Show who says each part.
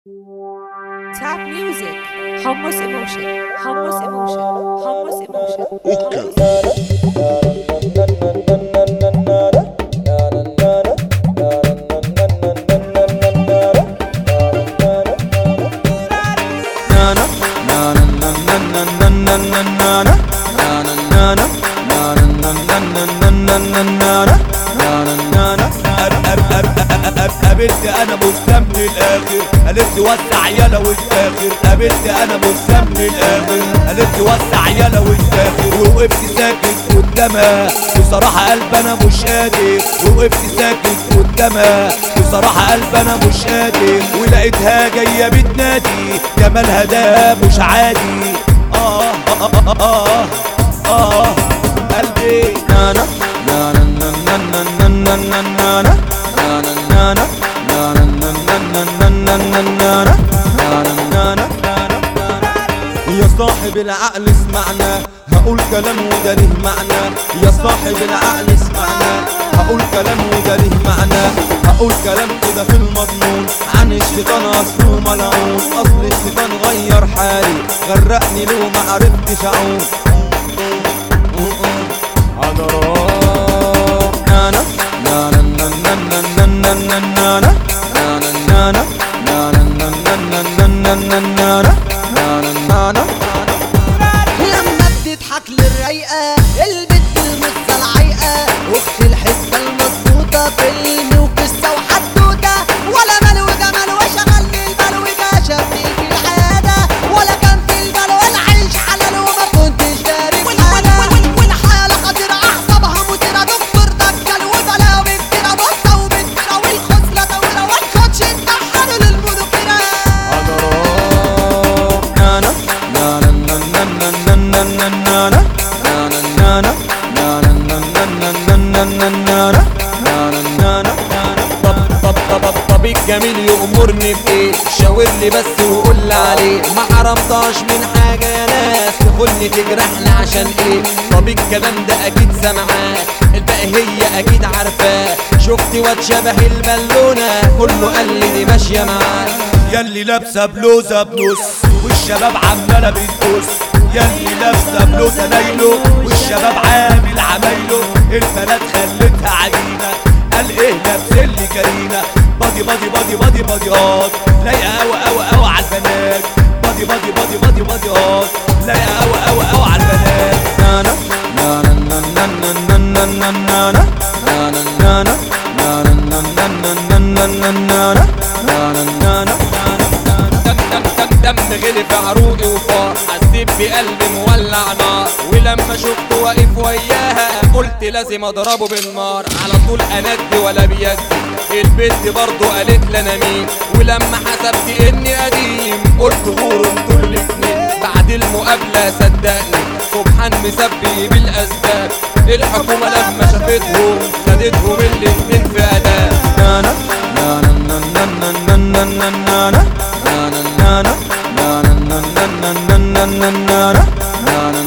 Speaker 1: Tap music. Hummus emotion. Hummus emotion. Hummus emotion.
Speaker 2: اوكا
Speaker 3: nana nana nana nana nana nana nana nana nana nana nana nana nana nana
Speaker 4: قابلت انا مسام للاخر قالت لي وسع يلا والداخل قابلت انا مسام للاخر قالت لي وسع يلا والداخل ووقفت ساكت قدامها بصراحة قلب انا مش قادر ووقفت ساكت قدامها بصراحة قلب انا مش قادر ولقيتها جاية بتنادي جمالها ده مش عادي اه اه اه اه, آه, آه قلبي
Speaker 3: nana nana nana nana nana nana nana nana nana nana nana nana nana nana يا صاحب العقل اسمعنا هقول كلام وده ليه معنى يا صاحب العقل اسمعنا هقول كلام وده ليه معنى هقول كلام كده في المضمون عن الشيطان اصله ملعون اصل الشيطان غير حالي غرقني لو ما عرفتش اعوم على راح نانا نانا نانا نانا نانا نانا نانا نانا نانا نانا نانا نانا نانا
Speaker 5: لما بتضحك للرايقة البت المصة العايقة اخت الحسة المظبوطة فيلم وقصة وحدوتة ولا مال وجمال وشغل البال وده شافني في الحياة ولا كان في البال ولا عيش حلال وما كنتش داري حاجة والحالة خطيرة أعصابها مثيرة دكتور دجال وبلاوي كتيرة بصة وبنتيرة والخصلة طويلة والكوتش اتطحنوا للمذكرة
Speaker 3: على راح نانا نانا نانا نانا نانا نانا نانا نانا نانا نانا نانا نانا نانا
Speaker 6: طب طب طب طب طب الجميل يأمرني بإيه شاور لي بس وقول لي عليه ما حرمتهاش من حاجة يا ناس تخلني تجرحني عشان ايه طب الكلام ده اكيد سمعاه الباقي هي اكيد عارفاه شفت واد شبه البالونة كله قال لي دي ماشية معاه
Speaker 4: ياللي لابسه بلوزه بنص والشباب عماله بتبص ياللي لابسه بلوزه نايلو والشباب عامل عمايله البنات خلتها عجينه قال ايه لابسلي كريمه بادي بادي بادي بادي بادي هات لايقه قوي قوي قوي على البنات بادي بادي بادي بادي بادي هات لايقه قوي قوي قوي على البنات
Speaker 3: نانا نانا نانا نانا نانا نانا نانا نانا نانا نانا نانا نانا نانا نانا
Speaker 6: دم دم دم دم غلي في عروقي وفار حسيت بقلبي مولع نار ولما شفته واقف وياها قلت لازم اضربه بالنار على طول اندي ولا بيدي البنت برضه قالت لي انا مين ولما حسبت اني قديم قلت غوروا انتوا الاتنين بعد المقابلة صدقني سبحان مسبي بالاسباب الحكومة لما شافتهم خدتهم الاتنين في اداب
Speaker 3: نانا نانا نانا نانا نانا نانا نانا نانا نانا نانا نانا نانا نانا